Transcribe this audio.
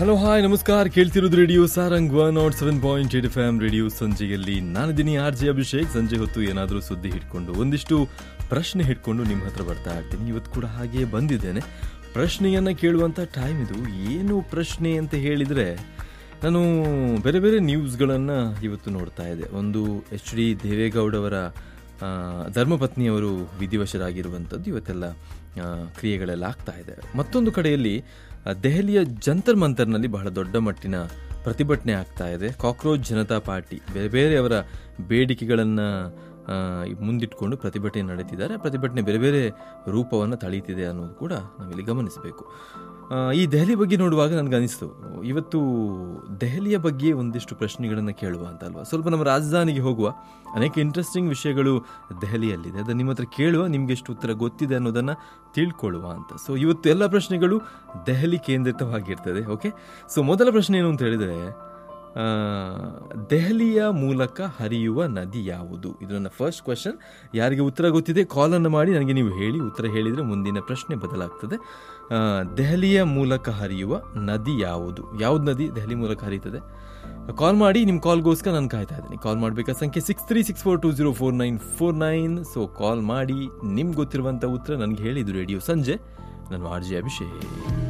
hello hi ನಮಸ್ಕಾರ ಕೇಳ್ತಿರೋದು radio Sarang one nought seven point eight F M radio ಸಂಜೆಯಲ್ಲಿ ನಾನಿದ್ದೀನಿ ಆರ್ ಜೆ ಅಭಿಷೇಕ್ ಸಂಜೆ ಹೊತ್ತು ಏನಾದರೂ ಸುದ್ದಿ ಹಿಡ್ಕೊಂಡು ಒಂದಿಷ್ಟು ಪ್ರಶ್ನೆ ಹಿಡ್ಕೊಂಡು ನಿಮ್ಮ ಹತ್ರ ಬರ್ತಾ ಇರ್ತೀನಿ ಇವತ್ತು ಕೂಡ ಹಾಗೆ ಬಂದಿದ್ದೇನೆ ಪ್ರಶ್ನೆಯನ್ನು ಕೇಳುವಂಥ ಟೈಮ್ ಇದು ಏನು ಪ್ರಶ್ನೆ ಅಂತ ಹೇಳಿದರೆ ನಾನು ಬೇರೆ ಬೇರೆ ನ್ಯೂಸ್ಗಳನ್ನು ಇವತ್ತು ನೋಡ್ತಾ ಇದ್ದೆ ಒಂದು ಎಚ್ ಡಿ ದೇವೇಗೌಡವರ ಆ, ಧರ್ಮಪತ್ನಿಯವರು ವಿಧಿವಶರಾಗಿರುವಂಥದ್ದು ಇವತ್ತೆಲ್ಲ ಆ, ಕ್ರಿಯೆಗಳೆಲ್ಲ ಆಗ್ತಾ ಇದೆ ಮತ್ತೊಂದು ಕಡೆಯಲ್ಲಿ ಆ, ದೆಹಲಿಯ ಜಂತರ್ ಮಂತರ್ನಲ್ಲಿ ಬಹಳ ದೊಡ್ಡ ಮಟ್ಟಿನ ಪ್ರತಿಭಟನೆ ಆಗ್ತಾ ಇದೆ ಕಾಕ್ರೋಚ್ ಜನತಾ ಪಾರ್ಟಿ ಬೇರೆ ಬೇರೆಯವರ ಬೇಡಿಕೆಗಳನ್ನು ಮುಂದಿಟ್ಕೊಂಡು ಪ್ರತಿಭಟನೆ ನಡೀತಿದ್ದಾರೆ ಪ್ರತಿಭಟನೆ ಬೇರೆ ಬೇರೆ ರೂಪವನ್ನು ತಳೀತಿದೆ ಅನ್ನೋದು ಕೂಡ ನಾವಿಲ್ಲಿ ಗಮನಿಸಬೇಕು ಆ, ಈ ದೆಹಲಿ ಬಗ್ಗೆ ನೋಡುವಾಗ ನನಗೆ ಅನಿಸ್ತು ಇವತ್ತು ದೆಹಲಿಯ ಬಗ್ಗೆ ಒಂದಿಷ್ಟು ಪ್ರಶ್ನೆಗಳನ್ನು ಕೇಳುವ ಅಂತ ಅಲ್ವಾ ಸ್ವಲ್ಪ ನಮ್ಮ ರಾಜಧಾನಿಗೆ ಹೋಗುವ ಅನೇಕ ಇಂಟ್ರೆಸ್ಟಿಂಗ್ ವಿಷಯಗಳು ದೆಹಲಿಯಲ್ಲಿದೆ ಅದನ್ನು ನಿಮ್ಮ ಹತ್ರ ಕೇಳುವ ನಿಮ್ಗೆ ಎಷ್ಟು ಉತ್ತರ ಗೊತ್ತಿದೆ ಅನ್ನೋದನ್ನು ತಿಳ್ಕೊಳ್ಳುವ ಅಂತ ಸೊ ಇವತ್ತು ಎಲ್ಲ ಪ್ರಶ್ನೆಗಳು ದೆಹಲಿ ಕೇಂದ್ರಿತವಾಗಿರ್ತದೆ ಓಕೆ ಸೊ ಮೊದಲ ಪ್ರಶ್ನೆ ಏನು ಅಂತ ಹೇಳಿದರೆ ಆ, ದೆಹಲಿಯ ಮೂಲಕ ಹರಿಯುವ ನದಿ ಯಾವುದು ಇದು ನನ್ನ ಫಸ್ಟ್ ಕ್ವಶನ್ ಯಾರಿಗೆ ಉತ್ತರ ಗೊತ್ತಿದೆ ಕಾಲನ್ನು ಮಾಡಿ ನನಗೆ ನೀವು ಹೇಳಿ ಉತ್ತರ ಹೇಳಿದರೆ ಮುಂದಿನ ಪ್ರಶ್ನೆ ಬದಲಾಗ್ತದೆ ಆ, ದೆಹಲಿಯ ಮೂಲಕ ಹರಿಯುವ ನದಿ ಯಾವುದು ಯಾವ್ದು ನದಿ ದೆಹಲಿ ಮೂಲಕ ಹರಿಯುತ್ತದೆ ಕಾಲ್ ಮಾಡಿ ನಿಮ್ಮ ಕಾಲ್ಗೋಸ್ಕರ ನಾನು ಕಾಯ್ತಾ ಇದ್ದೀನಿ ಕಾಲ್ ಮಾಡಬೇಕಾದ ಸಂಖ್ಯೆ six three six four two zero four nine four nine so call ಮಾಡಿ ನಿಮ್ಗೆ ಗೊತ್ತಿರುವಂಥ ಉತ್ತರ ನನಗೆ ಹೇಳಿದ್ದು ರೇಡಿಯೋ ಸಂಜೆ ನಾನು ಆರ್ ಜೆ ಅಭಿಷೇಕ್